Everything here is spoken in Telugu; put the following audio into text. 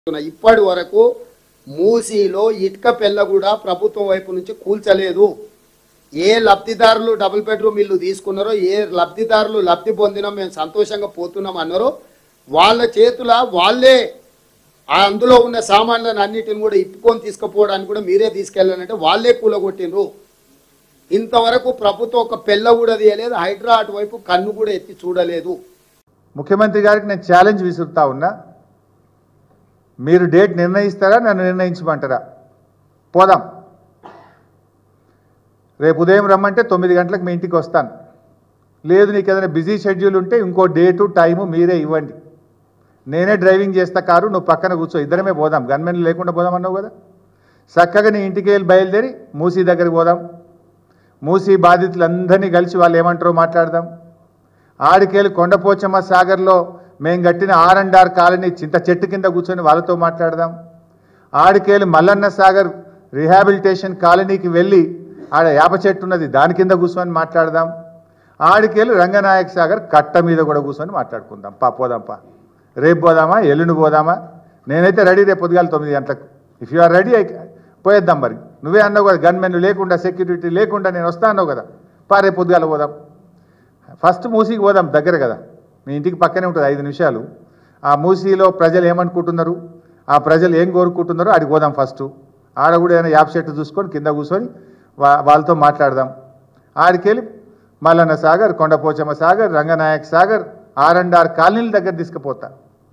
ఇప్పటి వరకు మూసీలో ఇటుక పెళ్ళ కూడా ప్రభుత్వం వైపు నుంచి కూల్చలేదు ఏ లబ్ధిదారులు డబుల్ బెడ్రూమ్ ఇల్లు తీసుకున్నారో ఏ లబ్ధిదారులు లబ్ధి పొందినా మేము సంతోషంగా పోతున్నాం అన్నారో వాళ్ళ చేతుల వాళ్ళే ఆ అందులో ఉన్న సామాన్లను అన్నిటిని కూడా ఇప్పుకొని తీసుకుపోవడానికి కూడా మీరే తీసుకెళ్ళాలంటే వాళ్ళే కూలగొట్టిండ్రు ఇంతవరకు ప్రభుత్వం ఒక పెళ్ళ కూడా తీయలేదు హైడ్రా అటువైపు కన్ను కూడా ఎత్తి చూడలేదు ముఖ్యమంత్రి గారికి నేను ఛాలెంజ్ విసురుతా ఉన్నా మీరు డేట్ నిర్ణయిస్తారా నన్ను నిర్ణయించమంటారా పోదాం రేపు ఉదయం రమ్మంటే తొమ్మిది గంటలకు మీ ఇంటికి వస్తాను లేదు నీకు ఏదైనా బిజీ షెడ్యూల్ ఉంటే ఇంకో డేటు టైము మీరే ఇవ్వండి నేనే డ్రైవింగ్ చేస్తా కారు నువ్వు పక్కన కూర్చో ఇద్దరమే పోదాం గన్మెన్ లేకుండా పోదాం అన్నావు కదా చక్కగా నీ ఇంటికి వెళ్ళి బయలుదేరి మూసీ దగ్గరికి పోదాం మూసీ బాధితులందరినీ కలిసి వాళ్ళు ఏమంటారో మాట్లాడదాం ఆడికేళ్ళు కొండపోచమ్మ సాగర్లో మేము కట్టిన ఆర్ అండ్ ఆర్ కాలనీ చింత చెట్టు కింద కూర్చొని వాళ్ళతో మాట్లాడదాం ఆడికేళ్ళు మల్లన్న సాగర్ రిహాబిలిటేషన్ కాలనీకి వెళ్ళి ఆడ యాప చెట్టు ఉన్నది దాని కింద కూర్చొని మాట్లాడదాం ఆడికేళ్ళు రంగనాయక సాగర్ కట్ట మీద కూడా కూర్చొని మాట్లాడుకుందాం పా పోదాం పా రేపు పోదామా ఎల్లుండి పోదామా నేనైతే రెడీ రేపు పొద్దుగాల తొమ్మిది గంటలకు ఇఫ్ యు ఆర్ రెడీ పోయేద్దాం మరి నువ్వే అన్నావు కదా గన్మెన్ లేకుండా సెక్యూరిటీ లేకుండా నేను వస్తా అన్నావు కదా పా రేపు పొద్దుగాల పోదాం ఫస్ట్ మూసీకి పోదాం దగ్గర కదా మీ ఇంటికి పక్కనే ఉంటుంది ఐదు నిమిషాలు ఆ మూసీలో ప్రజలు ఏమనుకుంటున్నారు ఆ ప్రజలు ఏం కోరుకుంటున్నారో ఆడికి పోదాం ఫస్ట్ ఆడ కూడా ఏదైనా యాప్ చెట్టు చూసుకొని కింద కూర్చొని వా వాళ్ళతో మాట్లాడదాం ఆడికెళ్ళి Mallanna Sagar Kondapochamma Sagar Ranganayak Sagar R and R కాలనీల దగ్గర తీసుకుపోతా